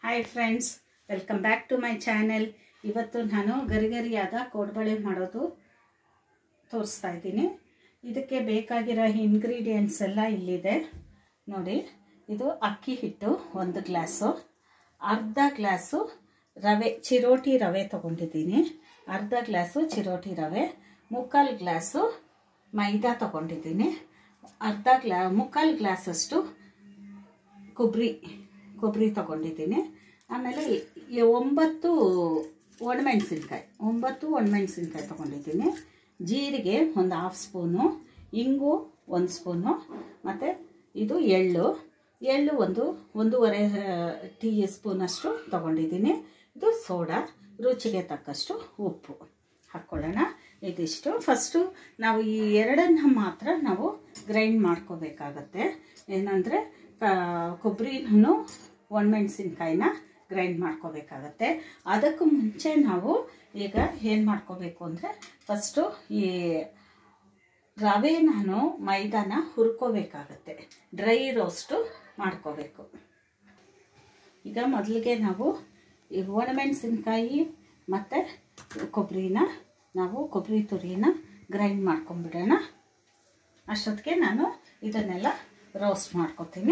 hi friends welcome back to my channel ಇವತ್ತು ನಾನು ಗರಿಗರಿಯಾದ ಕೋಡ್ಬಳೆ ಮಾಡೋದು ತೋರಿಸ್ತಾ ಇದ್ದೀನಿ ಇದಕ್ಕೆ ಬೇಕಾಗಿರೋ ಇಂಗ್ರೀಡಿಯೆಂಟ್ಸ್ ಎಲ್ಲ ಇಲ್ಲಿದೆ ನೋಡಿ ಇದು ಅಕ್ಕಿ ಹಿಟ್ಟು ಒಂದು ಗ್ಲಾಸು ಅರ್ಧ ಗ್ಲಾಸು ರವೆ ಚಿರೋಟಿ ರವೆ ತೊಗೊಂಡಿದ್ದೀನಿ ಅರ್ಧ ಗ್ಲಾಸು ಚಿರೋಟಿ ರವೆ ಮುಕ್ಕಾಲು ಗ್ಲಾಸು ಮೈದಾ ತೊಗೊಂಡಿದ್ದೀನಿ ಅರ್ಧ ಗ್ಲಾ ಮುಕ್ಕಾಲು ಗ್ಲಾಸಷ್ಟು ಕೊಬ್ಬರಿ ಕೊಬ್ಬರಿ ತೊಗೊಂಡಿದ್ದೀನಿ ಆಮೇಲೆ ಈ ಒಂಬತ್ತು ಒಣಮೆಣಸಿನ್ಕಾಯಿ ಒಂಬತ್ತು ಒಣಮೆಣಸಿನ್ಕಾಯಿ ತೊಗೊಂಡಿದ್ದೀನಿ ಜೀರಿಗೆ ಒಂದು ಹಾಫ್ ಸ್ಪೂನು ಇಂಗು ಒಂದು ಸ್ಪೂನು ಮತ್ತು ಇದು ಎಳ್ಳು ಎಳ್ಳು ಒಂದು ಒಂದೂವರೆ ಟೀ ಸ್ಪೂನಷ್ಟು ತೊಗೊಂಡಿದ್ದೀನಿ ಇದು ಸೋಡಾ ರುಚಿಗೆ ತಕ್ಕಷ್ಟು ಉಪ್ಪು ಹಾಕ್ಕೊಳ್ಳೋಣ ಇದಿಷ್ಟು ಫಸ್ಟು ನಾವು ಈ ಎರಡನ್ನು ಮಾತ್ರ ನಾವು ಗ್ರೈಂಡ್ ಮಾಡ್ಕೋಬೇಕಾಗತ್ತೆ ಏನಂದರೆ ಕೊಬ್ಬರಿನೂ ಒಣಮೆಣಸಿನ್ಕಾಯಿನ ಗ್ರೈಂಡ್ ಮಾಡ್ಕೋಬೇಕಾಗತ್ತೆ ಅದಕ್ಕೂ ಮುಂಚೆ ನಾವು ಈಗ ಏನು ಮಾಡ್ಕೋಬೇಕು ಅಂದರೆ ಫಸ್ಟು ಈ ರವೆ ನಾನು ಮೈದಾನ ಹುರ್ಕೋಬೇಕಾಗತ್ತೆ ಡ್ರೈ ರೋಸ್ಟು ಮಾಡ್ಕೋಬೇಕು ಈಗ ಮೊದಲಿಗೆ ನಾವು ಈ ಒಣಮೆಣಸಿನ್ಕಾಯಿ ಮತ್ತು ಕೊಬ್ಬರಿನ ನಾವು ಕೊಬ್ಬರಿ ತುರಿನ ಗ್ರೈಂಡ್ ಮಾಡ್ಕೊಂಬಿಡೋಣ ಅಷ್ಟೊತ್ತಿಗೆ ನಾನು ಇದನ್ನೆಲ್ಲ ರೋಸ್ಟ್ ಮಾಡ್ಕೊತೀನಿ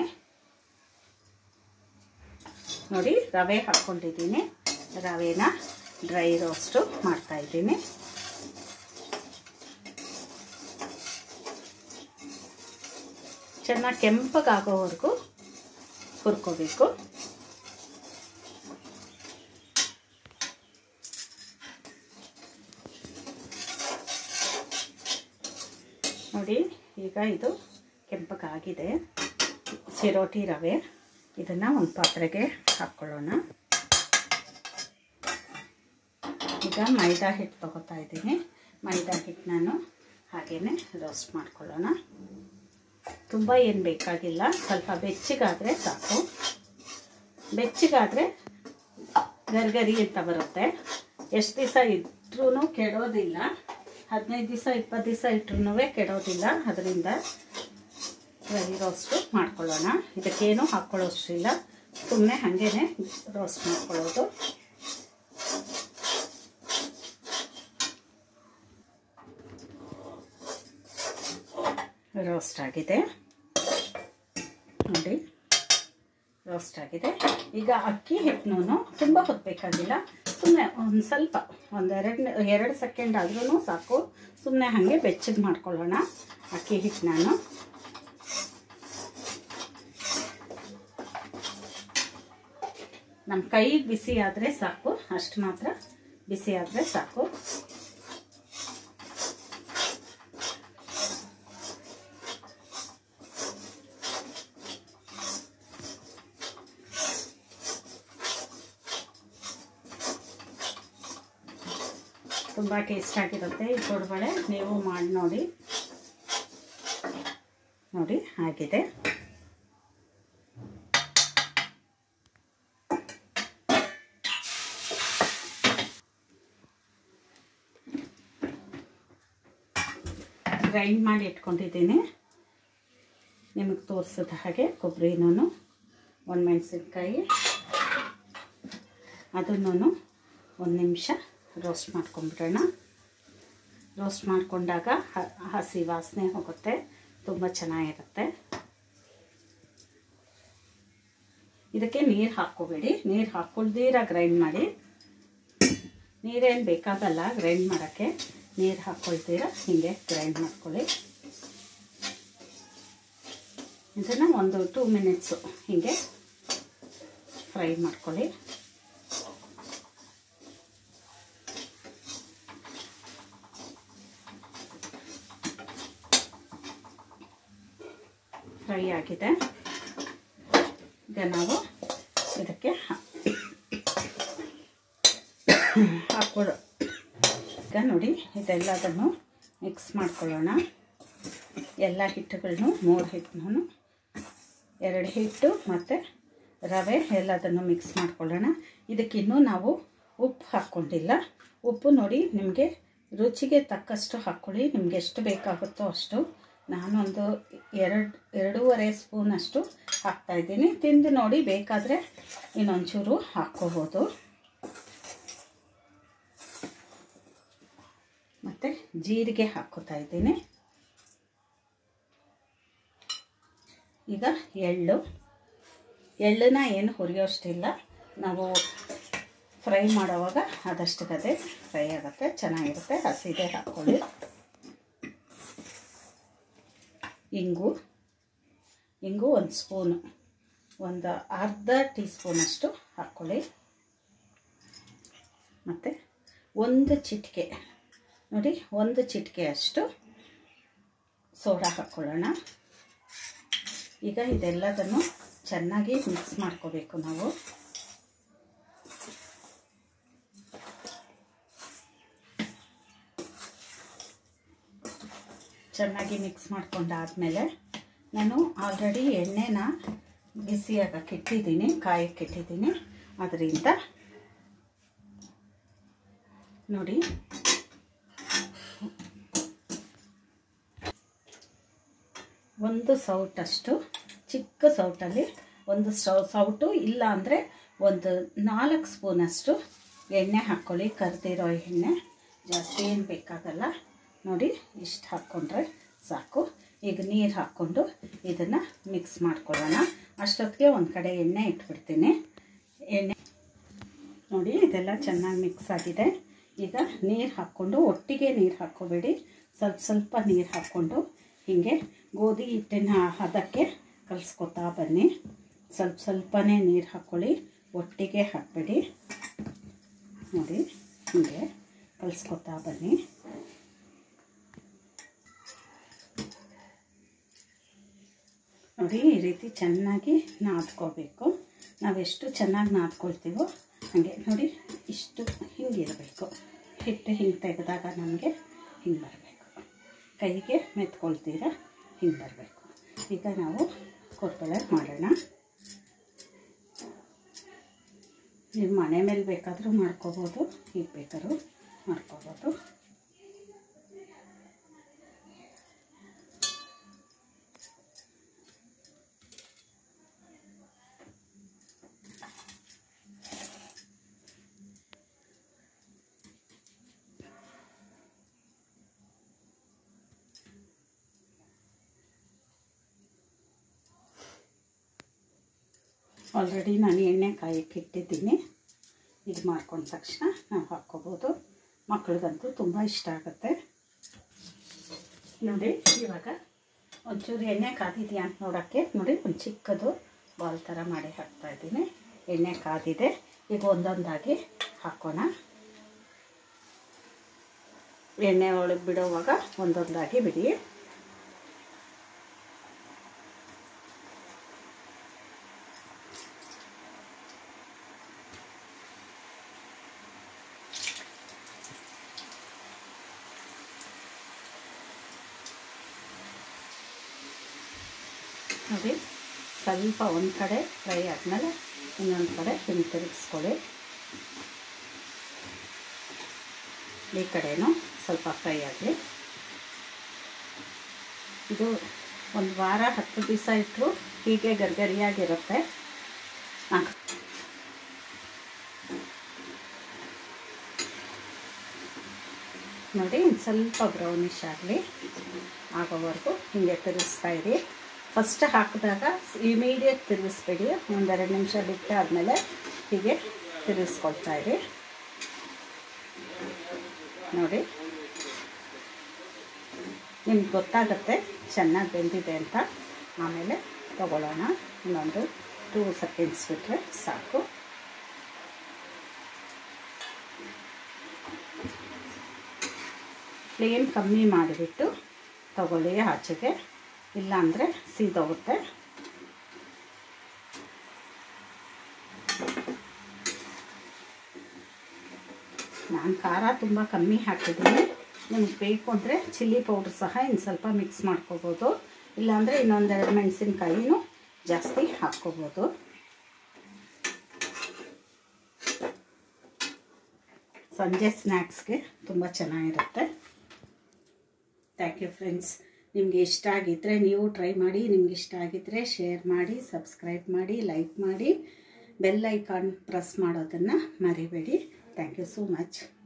ನೋಡಿ ರವೆ ಹಾಕ್ಕೊಂಡಿದ್ದೀನಿ ರವೆನ ಡ್ರೈ ರೋಸ್ಟು ಮಾಡ್ತಾಯಿದ್ದೀನಿ ಚೆನ್ನಾಗಿ ಕೆಂಪಗಾಗೋವರೆಗೂ ಹುರ್ಕೋಬೇಕು ನೋಡಿ ಈಗ ಇದು ಕೆಂಪಗಾಗಿದೆ ಚಿರೋಟಿ ರವೆ ಇದನ್ನು ಒಂದು ಪಾತ್ರೆಗೆ ಹಾಕ್ಕೊಳ್ಳೋಣ ಈಗ ಮೈದಾ ಹಿಟ್ಟು ತೊಗೋತಾ ಇದ್ದೀನಿ ಮೈದಾ ಹಿಟ್ಟು ನಾನು ಹಾಗೇ ರೋಸ್ಟ್ ಮಾಡ್ಕೊಳ್ಳೋಣ ತುಂಬ ಏನು ಬೇಕಾಗಿಲ್ಲ ಸ್ವಲ್ಪ ಬೆಚ್ಚಗಾದರೆ ಸಾಕು ಬೆಚ್ಚಗಾದರೆ ಗರ್ಗರಿ ಅಂತ ಬರುತ್ತೆ ಎಷ್ಟು ದಿವಸ ಇದ್ರೂ ಕೆಡೋದಿಲ್ಲ ಹದಿನೈದು ದಿವಸ ಇಪ್ಪತ್ತು ದಿವಸ ಇಟ್ರೂ ಕೆಡೋದಿಲ್ಲ ಅದರಿಂದ ಡ್ರೈ ರೋಸ್ಟು ಮಾಡ್ಕೊಳ್ಳೋಣ ಇದಕ್ಕೇನು ಹಾಕ್ಕೊಳ್ಳೋಷ್ಟಿಲ್ಲ ಸುಮ್ಮನೆ ಹಾಗೇ ರೋಸ್ಟ್ ಮಾಡ್ಕೊಳ್ಳೋದು ರೋಸ್ಟ್ ಆಗಿದೆ ನೋಡಿ ರೋಸ್ಟ್ ಆಗಿದೆ ಈಗ ಅಕ್ಕಿ ಹಿಟ್ಟನ್ನು ತುಂಬ ಹೊತ್ತಬೇಕಾಗಿಲ್ಲ ಸುಮ್ಮನೆ ಒಂದು ಸ್ವಲ್ಪ ಒಂದು ಎರಡು ಎರಡು ಸೆಕೆಂಡ್ ಆದ್ರೂ ಸಾಕು ಸುಮ್ಮನೆ ಹಾಗೆ ಬೆಚ್ಚಗೆ ಮಾಡ್ಕೊಳ್ಳೋಣ ಅಕ್ಕಿ ಹಿಟ್ಟು ನಾನು ನಮ್ಮ ಕೈಗೆ ಬಿಸಿ ಆದರೆ ಸಾಕು ಅಷ್ಟು ಮಾತ್ರ ಬಿಸಿ ಆದರೆ ಸಾಕು ತುಂಬ ಟೇಸ್ಟಾಗಿರುತ್ತೆ ಈ ಕೊಡಬಳೆ ನೀವು ಮಾಡಿ ನೋಡಿ ನೋಡಿ ಆಗಿದೆ ಗ್ರೈಂಡ್ ಮಾಡಿ ಇಟ್ಕೊಂಡಿದ್ದೀನಿ ನಿಮಗೆ ತೋರಿಸಿದ ಹಾಗೆ ಕೊಬ್ಬರಿನೂ ಒಣಮೆಣಸಿನ್ಕಾಯಿ ಅದನ್ನು ಒಂದು ನಿಮಿಷ ರೋಸ್ಟ್ ಮಾಡ್ಕೊಂಬಿಡೋಣ ರೋಸ್ಟ್ ಮಾಡಿಕೊಂಡಾಗ ಹಸಿ ವಾಸನೆ ಹೋಗುತ್ತೆ ತುಂಬ ಚೆನ್ನಾಗಿರುತ್ತೆ ಇದಕ್ಕೆ ನೀರು ಹಾಕ್ಕೋಬೇಡಿ ನೀರು ಹಾಕ್ಕೊಳ್ದೀರ ಗ್ರೈಂಡ್ ಮಾಡಿ ನೀರೇನು ಬೇಕಾಗಲ್ಲ ಗ್ರೈಂಡ್ ಮಾಡೋಕ್ಕೆ ನೀರು ಹಾಕ್ಕೊಳ್ತೀರ ಹೀಗೆ ಗ್ರೈಂಡ್ ಮಾಡ್ಕೊಳ್ಳಿ ಇದನ್ನು ಒಂದು ಟೂ ಮಿನಿಟ್ಸು ಹೀಗೆ ಫ್ರೈ ಮಾಡ್ಕೊಳ್ಳಿ ಫ್ರೈ ಆಗಿದೆ ಈಗ ನಾವು ಇದಕ್ಕೆ ಹಾಕೊಳ್ಳೋ ಈಗ ನೋಡಿ ಇದೆಲ್ಲದನ್ನು ಮಿಕ್ಸ್ ಮಾಡ್ಕೊಳ್ಳೋಣ ಎಲ್ಲ ಹಿಟ್ಟುಗಳನ್ನು ಮೂರು ಹಿಟ್ಟನ್ನು ಎರಡು ಹಿಟ್ಟು ಮತ್ತು ರವೆ ಎಲ್ಲದನ್ನು ಮಿಕ್ಸ್ ಮಾಡ್ಕೊಳ್ಳೋಣ ಇದಕ್ಕಿನ್ನೂ ನಾವು ಉಪ್ಪು ಹಾಕ್ಕೊಂಡಿಲ್ಲ ಉಪ್ಪು ನೋಡಿ ನಿಮಗೆ ರುಚಿಗೆ ತಕ್ಕಷ್ಟು ಹಾಕ್ಕೊಳ್ಳಿ ನಿಮ್ಗೆ ಎಷ್ಟು ಬೇಕಾಗುತ್ತೋ ಅಷ್ಟು ನಾನೊಂದು ಎರಡು ಎರಡೂವರೆ ಸ್ಪೂನಷ್ಟು ಹಾಕ್ತಾಯಿದ್ದೀನಿ ತಿಂದು ನೋಡಿ ಬೇಕಾದರೆ ಇನ್ನೊಂಚೂರು ಹಾಕ್ಕೋಬೋದು ಮತ್ತು ಜೀರಿಗೆ ಹಾಕ್ಕೋತಾ ಇದ್ದೀನಿ ಈಗ ಎಳ್ಳು ಎಳ್ಳನ್ನ ಏನು ಹುರಿಯೋಷ್ಟಿಲ್ಲ ನಾವು ಫ್ರೈ ಮಾಡೋವಾಗ ಅದಷ್ಟಕ್ಕದೇ ಫ್ರೈ ಆಗುತ್ತೆ ಚೆನ್ನಾಗಿರುತ್ತೆ ಹಸಿದೆ ಹಾಕ್ಕೊಳ್ಳಿ ಇಂಗು ಇಂಗು ಒಂದು ಸ್ಪೂನು ಒಂದು ಅರ್ಧ ಟೀ ಸ್ಪೂನಷ್ಟು ಹಾಕ್ಕೊಳ್ಳಿ ಮತ್ತು ಒಂದು ಚಿಟಿಕೆ ನೋಡಿ ಒಂದು ಚಿಟಿಕೆ ಅಷ್ಟು ಸೋಡಾ ಹಾಕ್ಕೊಳ್ಳೋಣ ಈಗ ಇದೆಲ್ಲದನ್ನು ಚೆನ್ನಾಗಿ ಮಿಕ್ಸ್ ಮಾಡ್ಕೋಬೇಕು ನಾವು ಚೆನ್ನಾಗಿ ಮಿಕ್ಸ್ ಮಾಡ್ಕೊಂಡಾದಮೇಲೆ ನಾನು ಆಲ್ರೆಡಿ ಎಣ್ಣೆನ ಬಿಸಿಯಾಗಕ್ಕೆ ಇಟ್ಟಿದ್ದೀನಿ ಕಾಯಕ್ಕೆ ಇಟ್ಟಿದ್ದೀನಿ ಅದರಿಂದ ನೋಡಿ ಒಂದು ಸೌಟಷ್ಟು ಚಿಕ್ಕ ಸೌಟಲ್ಲಿ ಒಂದು ಸೌ ಸೌಟು ಇಲ್ಲ ಅಂದರೆ ಒಂದು ನಾಲ್ಕು ಸ್ಪೂನಷ್ಟು ಎಣ್ಣೆ ಹಾಕ್ಕೊಳ್ಳಿ ಕರೆದಿರೋ ಎಣ್ಣೆ ಜಾಸ್ತಿ ಏನು ಬೇಕಾಗಲ್ಲ ನೋಡಿ ಇಷ್ಟು ಹಾಕ್ಕೊಂಡ್ರೆ ಸಾಕು ಈಗ ನೀರು ಹಾಕ್ಕೊಂಡು ಇದನ್ನು ಮಿಕ್ಸ್ ಮಾಡ್ಕೊಳ್ಳೋಣ ಅಷ್ಟೊತ್ತಿಗೆ ಒಂದು ಕಡೆ ಎಣ್ಣೆ ಇಟ್ಬಿಡ್ತೀನಿ ಎಣ್ಣೆ ನೋಡಿ ಇದೆಲ್ಲ ಚೆನ್ನಾಗಿ ಮಿಕ್ಸ್ ಆಗಿದೆ ಈಗ ನೀರು ಹಾಕ್ಕೊಂಡು ಒಟ್ಟಿಗೆ ನೀರು ಹಾಕ್ಕೋಬೇಡಿ ಸ್ವಲ್ಪ ಸ್ವಲ್ಪ ನೀರು ಹಾಕ್ಕೊಂಡು ಹೀಗೆ ಗೋಧಿ ಹಿಟ್ಟಿನ ಹದಕ್ಕೆ ಕಲಿಸ್ಕೊತಾ ಬನ್ನಿ ಸ್ವಲ್ಪ ಸ್ವಲ್ಪನೇ ನೀರು ಹಾಕ್ಕೊಳ್ಳಿ ಒಟ್ಟಿಗೆ ಹಾಕಬೇಡಿ ನೋಡಿ ಹೀಗೆ ಕಲಿಸ್ಕೊತಾ ಬನ್ನಿ ನೋಡಿ ಈ ರೀತಿ ಚೆನ್ನಾಗಿ ನಾದ್ಕೋಬೇಕು ನಾವೆಷ್ಟು ಚೆನ್ನಾಗಿ ನಾದ್ಕೊಳ್ತೀವೋ ಹಾಗೆ ನೋಡಿ ಇಷ್ಟು ಹಿಂಗಿರಬೇಕು ಹಿಟ್ಟು ಹಿಂಗೆ ತೆಗೆದಾಗ ನಮಗೆ ಹಿಂಗೆ ಬರಬೇಕು ಕೈಗೆ ಮೆತ್ಕೊಳ್ತೀರ ಹಿಂಗೆ ಬರಬೇಕು ಈಗ ನಾವು ಕೊತ್ತಳೆ ಮಾಡೋಣ ನೀವು ಮನೆ ಮೇಲೆ ಬೇಕಾದರೂ ಮಾಡ್ಕೋಬೋದು ಹೀಗೆ ಬೇಕಾದ್ರೂ ಮಾಡ್ಕೋಬೋದು ಆಲ್ರೆಡಿ ನಾನು ಎಣ್ಣೆ ಕಾಯಕ್ಕೆ ಇಟ್ಟಿದ್ದೀನಿ ಇದು ಮಾಡ್ಕೊಂಡ ತಕ್ಷಣ ನಾವು ಹಾಕ್ಕೋಬೋದು ಮಕ್ಳಿಗಂತೂ ತುಂಬ ಇಷ್ಟ ಆಗುತ್ತೆ ನೋಡಿ ಇವಾಗ ಒಂಚೂರು ಎಣ್ಣೆ ಕಾದಿದೆಯಾ ಅಂತ ನೋಡೋಕ್ಕೆ ನೋಡಿ ಒಂದು ಚಿಕ್ಕದು ಬಾಲ್ ಥರ ಮಾಡಿ ಹಾಕ್ತಾ ಇದ್ದೀನಿ ಎಣ್ಣೆ ಕಾದಿದೆ ಈಗ ಒಂದೊಂದಾಗಿ ಹಾಕೋಣ ಎಣ್ಣೆ ಒಳಗೆ ಬಿಡೋವಾಗ ಒಂದೊಂದಾಗಿ ಬಿಡಿ ನೋಡಿ ಸ್ವಲ್ಪ ಒಂದು ಕಡೆ ಫ್ರೈ ಆದಮೇಲೆ ಇನ್ನೊಂದು ಕಡೆ ಹಿಂಗೆ ತಿರುಗಿಸ್ಕೊಳ್ಳಿ ಈ ಕಡೆನೂ ಸ್ವಲ್ಪ ಫ್ರೈ ಆಗಲಿ ಇದು ಒಂದು ವಾರ ಹತ್ತು ದಿವಸ ಇಟ್ಟರು ಹೀಗೆ ಗರ್ಗರಿಯಾಗಿರುತ್ತೆ ಹಾಂ ನೋಡಿ ಒಂದು ಸ್ವಲ್ಪ ಬ್ರೌನಿಷ್ ಆಗಲಿ ಆಗೋವರೆಗೂ ಹೀಗೆ ತಿರುಗಿಸ್ತಾ ಇರಿ ಫಸ್ಟ್ ಹಾಕಿದಾಗ ಇಮಿಡಿಯೇಟ್ ತಿರುಗಿಸ್ಬೇಡಿ ಒಂದೆರಡು ನಿಮಿಷ ಬಿಟ್ಟು ಆದಮೇಲೆ ಹೀಗೆ ತಿರುಗಿಸ್ಕೊಳ್ತಾ ಇರಿ ನೋಡಿ ನಿಮ್ಗೆ ಗೊತ್ತಾಗುತ್ತೆ ಚೆನ್ನಾಗಿ ಬೆಂದಿದೆ ಅಂತ ಆಮೇಲೆ ತಗೊಳ್ಳೋಣ ಇನ್ನೊಂದು ಟೂ ಸೆಕೆಂಡ್ಸ್ ಬಿಟ್ಟರೆ ಸಾಕು ಫ್ಲೇಮ್ ಕಮ್ಮಿ ಮಾಡಿಬಿಟ್ಟು ತಗೊಳ್ಳಿ ಆಚೆಗೆ ಇಲ್ಲಾಂದರೆ ಸೀದೋಗುತ್ತೆ ನಾನು ಖಾರ ತುಂಬ ಕಮ್ಮಿ ಹಾಕಿದ್ದೀನಿ ನಿಮ್ಗೆ ಬೇಕು ಅಂದರೆ ಚಿಲ್ಲಿ ಪೌಡ್ರ್ ಸಹ ಇನ್ನು ಸ್ವಲ್ಪ ಮಿಕ್ಸ್ ಮಾಡ್ಕೋಬೋದು ಇಲ್ಲಾಂದರೆ ಇನ್ನೊಂದೆರಡು ಮೆಣಸಿನ್ಕಾಯಿನೂ ಜಾಸ್ತಿ ಹಾಕ್ಕೋಬೋದು ಸಂಜೆ ಸ್ನ್ಯಾಕ್ಸ್ಗೆ ತುಂಬ ಚೆನ್ನಾಗಿರುತ್ತೆ ಥ್ಯಾಂಕ್ ಯು ಫ್ರೆಂಡ್ಸ್ ನಿಮಗೆ ಇಷ್ಟ ಆಗಿದ್ದರೆ ನೀವು ಟ್ರೈ ಮಾಡಿ ನಿಮ್ಗೆ ಇಷ್ಟ ಆಗಿದ್ದರೆ ಶೇರ್ ಮಾಡಿ ಸಬ್ಸ್ಕ್ರೈಬ್ ಮಾಡಿ ಲೈಕ್ ಮಾಡಿ ಬೆಲ್ ಐಕಾನ್ ಪ್ರೆಸ್ ಮಾಡೋದನ್ನು ಮರಿಬೇಡಿ ಥ್ಯಾಂಕ್ ಯು ಸೋ ಮಚ್